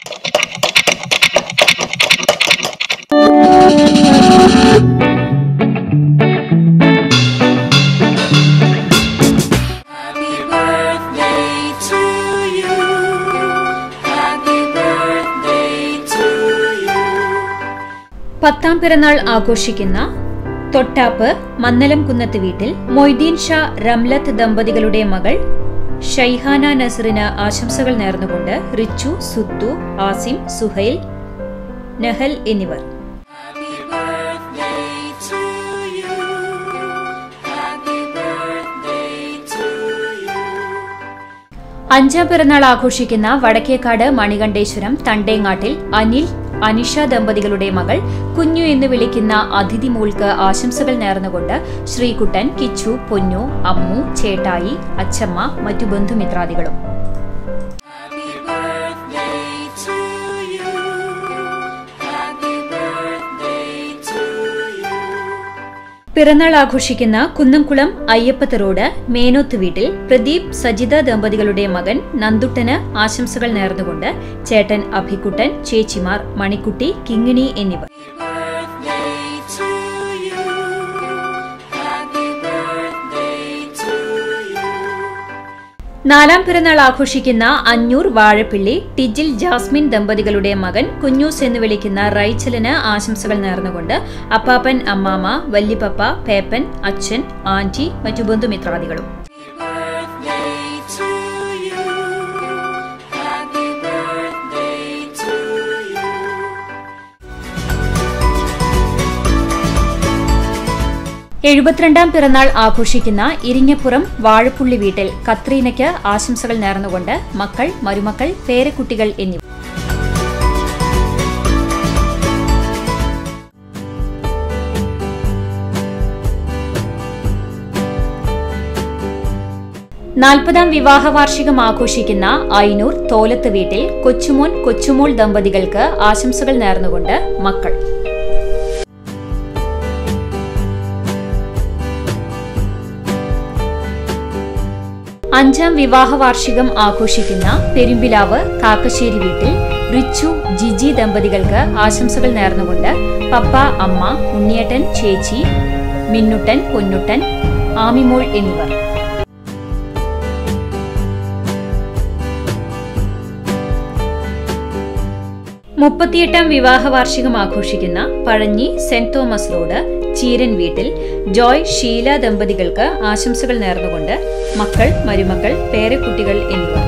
Happy birthday to you. Happy birthday to you. പത്താം പിറന്നാൾ ആഘോഷിക്കുന്ന തൊട്ടാപ്പ് മന്നലം കുന്നത്ത് വീട്ടിൽ മൊയ്തീൻ ഷാ റംലത്ത് ദമ്പതികളുടെ മകൾ ഷൈഹാന നസറിന് ആശംസകൾ നേർന്നുകൊണ്ട് റിച്ചു സുത്തു ആസിം സുഹൈൽ നഹൽ എന്നിവർ Happy birthday to you. Happy birthday to you. അഞ്ചാം പിറന്നാൾ ആഘോഷിക്കുന്ന വടക്കേക്കാട് മണികണ്ഠേശ്വരം തണ്ടേങ്ങാട്ടിൽ അനിൽ അനിഷ ദമ്പതികളുടെ മകൾ കുഞ്ഞു എന്ന് വിളിക്കുന്ന അതിഥി മോൾക്ക് ആശംസകൾ നേർന്നുകൊണ്ട് ശ്രീകുട്ടൻ കിച്ചു പൊന്നു അമ്മു ചേട്ടായി അച്ചമ്മ മറ്റു ബന്ധുമിത്രാദികളും Happy birthday to you. Happy birthday to you. പിറന്നാൾ ആഘോഷിക്കുന്ന കുന്നംകുളം അയ്യപ്പത്ത് റോഡ് മേനോത്ത് വീട്ടിൽ പ്രദീപ് സജിത ദമ്പതികളുടെ മകൻ നന്ദുട്ടന് ആശംസകൾ നേർന്നുകൊണ്ട് ചേട്ടൻ അഭിക്കുട്ടൻ ചേച്ചിമാർ മണിക്കുട്ടി കിങ്ങിണി എന്നിവർ birthday to you. Happy birthday to you. നാലാം പിറന്നാൾ ആഘോഷിക്കുന്ന അഞ്ഞൂർ വാഴപ്പിള്ളി ടിജിൽ ജാസ്മിൻ ദമ്പതികളുടെ മകൻ കുഞ്ഞൂസ് എന്ന് വിളിക്കുന്ന റൈച്ചലിന് ആശംസകൾ നേർന്നുകൊണ്ട് അപ്പാപ്പൻ അമ്മാമ വല്യപ്പപ്പ പേപ്പൻ അച്ഛൻ ആന്റി മറ്റു ബന്ധുമിത്രാദികളും birthday to you. Happy birthday to you. എഴുപത്തിരണ്ടാം പിറന്നാൾ ആഘോഷിക്കുന്ന ഇരിങ്ങപ്പുറം വാഴപ്പുള്ളി വീട്ടിൽ കത്രീനയ്ക്ക് ആശംസകൾ നേർന്നുകൊണ്ട് മക്കൾ മരുമക്കൾ പേരക്കുട്ടികൾ എന്നിവർ നാൽപ്പതാം വിവാഹ വാർഷികം ആഘോഷിക്കുന്ന ഐനൂർ തോലത്ത് വീട്ടിൽ കൊച്ചുമോൻ കൊച്ചുമോൾ ദമ്പതികൾക്ക് ആശംസകൾ നേർന്നുകൊണ്ട് മക്കൾ അഞ്ചാം വിവാഹ വാർഷികം ആഘോഷിക്കുന്ന പെരുമ്പിലാവ് കാക്കശ്ശേരി വീട്ടിൽ റിച്ചു ജിജി ദമ്പതികൾക്ക് ആശംസകൾ നേർന്നുകൊണ്ട് പപ്പ അമ്മ ഉണ്ണിയേട്ടൻ ചേച്ചി മിന്നുട്ടൻ പൊന്നുട്ടൻ ആമിമോൾ എന്നിവർ മുപ്പത്തിയെട്ടാം വിവാഹ വാർഷികം ആഘോഷിക്കുന്ന Pazhanji Saint Thomas road Cheeran വീട്ടിൽ ജോയ് ഷീല ദമ്പതികൾക്ക് ആശംസകൾ നേർന്നുകൊണ്ട് മക്കൾ മരുമക്കൾ പേരക്കുട്ടികൾ എന്നിവർ